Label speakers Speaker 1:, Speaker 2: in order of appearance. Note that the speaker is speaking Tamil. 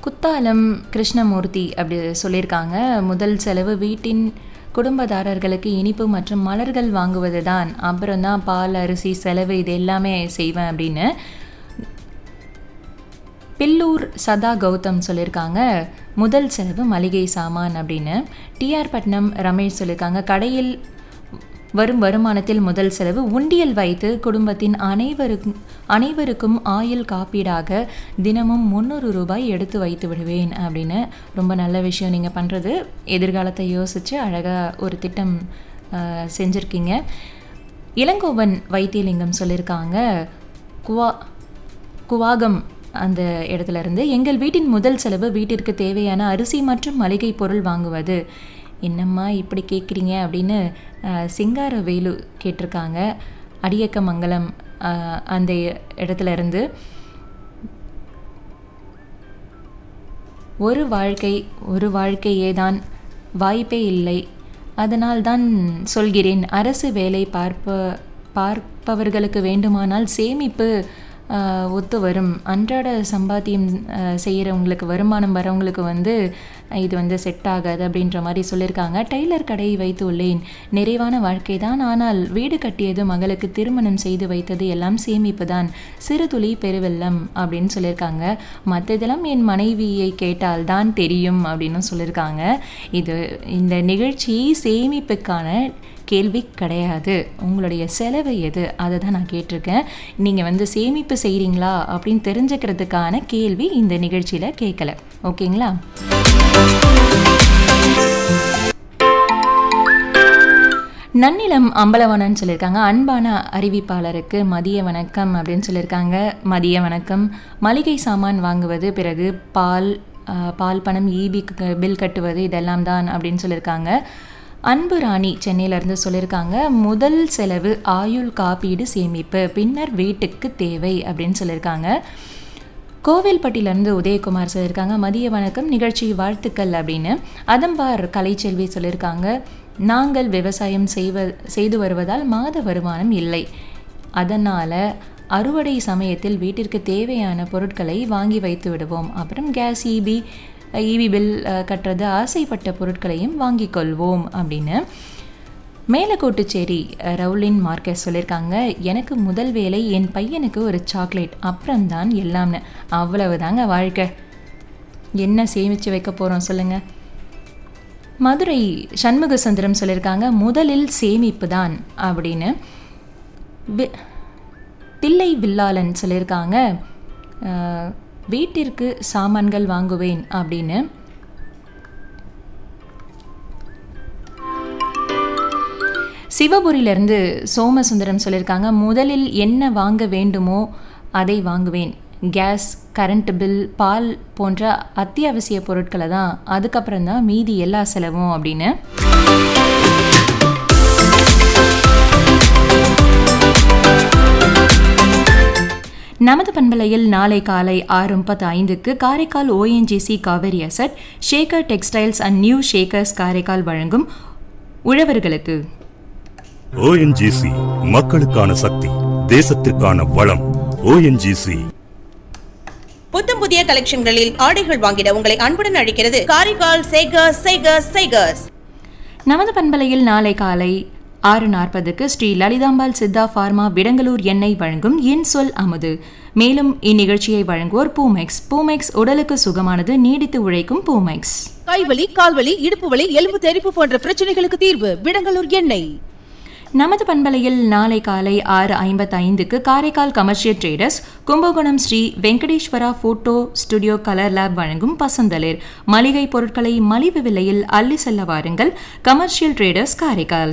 Speaker 1: குத்தாலம் கிருஷ்ணமூர்த்தி அப்படி சொல்லியிருக்காங்க முதல் செலவு வீட்டின் குடும்பதாரர்களுக்கு இனிப்பு மற்றும் மலர்கள் வாங்குவது தான் அப்புறம் தான் பால் அரிசி செலவு இது எல்லாமே செய்வேன் அப்படின்னு பில்லூர் சதா கௌதம் சொல்லியிருக்காங்க முதல் செலவு மளிகை சாமான் அப்படின்னு டிஆர் பட்னம் ரமேஷ் சொல்லியிருக்காங்க கடையில் வரும் வருமானத்தில் முதல் செலவு உண்டியல் வைத்து குடும்பத்தின் அனைவருக்கும் அனைவருக்கும் ஆயுள் காப்பீடாக தினமும் முந்நூறு ரூபாய் எடுத்து வைத்து விடுவேன் அப்படின்னு ரொம்ப நல்ல விஷயம் நீங்கள் பண்ணுறது எதிர்காலத்தை யோசித்து அழகாக ஒரு திட்டம் ஆஹ், செஞ்சுருக்கீங்க இளங்கோவன் வைத்தியலிங்கம் சொல்லியிருக்காங்க குவா குவாகம் அந்த இடத்துல இருந்து எங்கள் வீட்டின் முதல் செலவு வீட்டிற்கு தேவையான அரிசி மற்றும் மளிகை பொருள் வாங்குவது என்னம்மா இப்படி கேட்குறீங்க அப்படின்னு அஹ், சிங்கார வேலு கேட்டிருக்காங்க அடியக்கமங்கலம் அஹ், அந்த இடத்துல இருந்து ஒரு வாழ்க்கை ஒரு வாழ்க்கையே தான் வாய்ப்பே இல்லை அதனால் தான் சொல்கிறேன் அரசு வேலை பார்ப்ப பார்ப்பவர்களுக்கு வேண்டுமானால் சேமிப்பு ஆஹ், ஒத்து வரும் அன்றாட சம்பாத்தியம் ஆஹ், செய்கிறவங்களுக்கு வருமானம் வரவங்களுக்கு வந்து இது வந்து செட் ஆகாது அப்படின்ற மாதிரி சொல்லியிருக்காங்க டெய்லர் கடை வைத்து உள்ளேன் நிறைவான வாழ்க்கை தான் ஆனால் வீடு கட்டியது மகளுக்கு திருமணம் செய்து வைத்தது எல்லாம் சேமிப்பு தான் சிறு துளி பெருவெல்லம் அப்படின்னு சொல்லியிருக்காங்க மற்றதெல்லாம் என் மனைவியை கேட்டால் தான் தெரியும் அப்படின்னு சொல்லியிருக்காங்க இது இந்த நிகழ்ச்சி சேமிப்புக்கான கேள்வி கிடையாது உங்களுடைய செலவு எது அதை தான் நான் கேட்டிருக்கேன் நீங்கள் வந்து சேமிப்பு செய்கிறீங்களா அப்படின்னு தெரிஞ்சுக்கிறதுக்கான கேள்வி இந்த நிகழ்ச்சியில் கேட்கல ஓகேங்களா நன்னிலம் அம்பலவனன் சொல்லியிருக்காங்க அன்பான அறிவிப்பாளருக்கு மதிய வணக்கம் அப்படின்னு சொல்லியிருக்காங்க மதிய வணக்கம் மளிகை சாமான் வாங்குவது பிறகு பால் ஆஹ், பால் பணம் இபி பில் கட்டுவது இதெல்லாம் தான் அப்படின்னு சொல்லியிருக்காங்க அன்பு ராணி சென்னையிலேருந்து சொல்லியிருக்காங்க முதல் செலவு ஆயுள் காப்பீடு சேமிப்பு பின்னர் வீட்டுக்கு தேவை அப்படின்னு சொல்லியிருக்காங்க கோவில்பட்டியிலேருந்து உதயகுமார் சொல்லியிருக்காங்க மதிய வணக்கம் நிகழ்ச்சி வாழ்த்துக்கள் அப்படின்னு அதம்பார் கலைச்செல்வி சொல்லியிருக்காங்க நாங்கள் விவசாயம் செய்வ செய்து வருவதால் மாத வருமானம் இல்லை அதனால் அறுவடை சமயத்தில் வீட்டிற்கு தேவையான பொருட்களை வாங்கி வைத்து விடுவோம் அப்புறம் gas EB EB bill ah, கட்டுறது ஆசைப்பட்ட பொருட்களையும் வாங்கிக் கொள்வோம் அப்படின்னு மேலக்கோட்டுச்சேரி அஹ், ரவுலின் மார்க்கஸ் சொல்லியிருக்காங்க எனக்கு முதல் வேலை என் பையனுக்கு ஒரு சாக்லேட் அப்புறம்தான் எல்லாம்னு அவ்வளவுதாங்க வாழ்க்கை என்ன சேமித்து வைக்க போகிறோம் சொல்லுங்கள் மதுரை சண்முக சுந்தரம் சொல்லியிருக்காங்க முதலில் சேமிப்பு தான் அப்படின்னு வி- தில்லை வில்லாளன் சொல்லியிருக்காங்க அஹ், வீட்டிற்கு சாமான்கள் வாங்குவேன் அப்படின்னு சிவபுரியிலிருந்து சோமசுந்தரம் சொல்லியிருக்காங்க முதலில் என்ன வாங்க வேண்டுமோ அதை வாங்குவேன் கேஸ் கரண்ட் பில் பால் போன்ற அத்தியாவசிய பொருட்களை தான் அதுக்கப்புறம் தான் மீதி எல்லா செலவும் அப்படின்னு நமது பண்பலையில் நாளை காலை ஆறு முப்பத்து ஐந்துக்கு Karaikal ONGC Kaveri asset Shekar textiles and new Shekars Karaikal வழங்கும் உழவர்களுக்கு
Speaker 2: ஓஎன்ஜிசி மக்களுக்கான சக்தி தேசத்திற்கான வளம் ஓஎன்ஜிசி
Speaker 3: புத்தம் புதிய கலெக்ஷன்களில் ஆடைகள் வாங்கிட உங்களை அன்புடன் அழைக்கிறது காரைக்கால் சேகர்ஸ் சேகர்ஸ் சேகர்ஸ்
Speaker 1: நமது பண்பலையில் நாளை காலை ஆறு நாற்பதுக்கு ஸ்ரீ லலிதாம்பாள் சித்தா ஃபார்மா விடங்கலூர் எண்ணெய் வழங்கும் என் சொல் அமுது மேலும் இந்நிகழ்ச்சியை வழங்குவோர் பூமெக்ஸ் பூமெக்ஸ் உடலுக்கு சுகமானது நீடித்து உழைக்கும் பூமெக்ஸ்
Speaker 4: கைவலி கால்வலி இடுப்பு வலி எலும்பு தெறிப்பு போன்ற பிரச்சனைகளுக்கு தீர்வு விடங்கலூர் எண்ணெய்
Speaker 1: நமது பண்பலையில் நாளை காலை ஆறு ஐம்பத்து ஐந்துக்கு Karaikal commercial traders Kumbakonam Sri Venkateswara photo studio colour lab வழங்கும் பசந்தளிர் மளிகை பொருட்களை மலிவு விலையில் அள்ளி செல்ல வாருங்கள் கமர்ஷியல் ட்ரேடர்ஸ் காரைக்கால்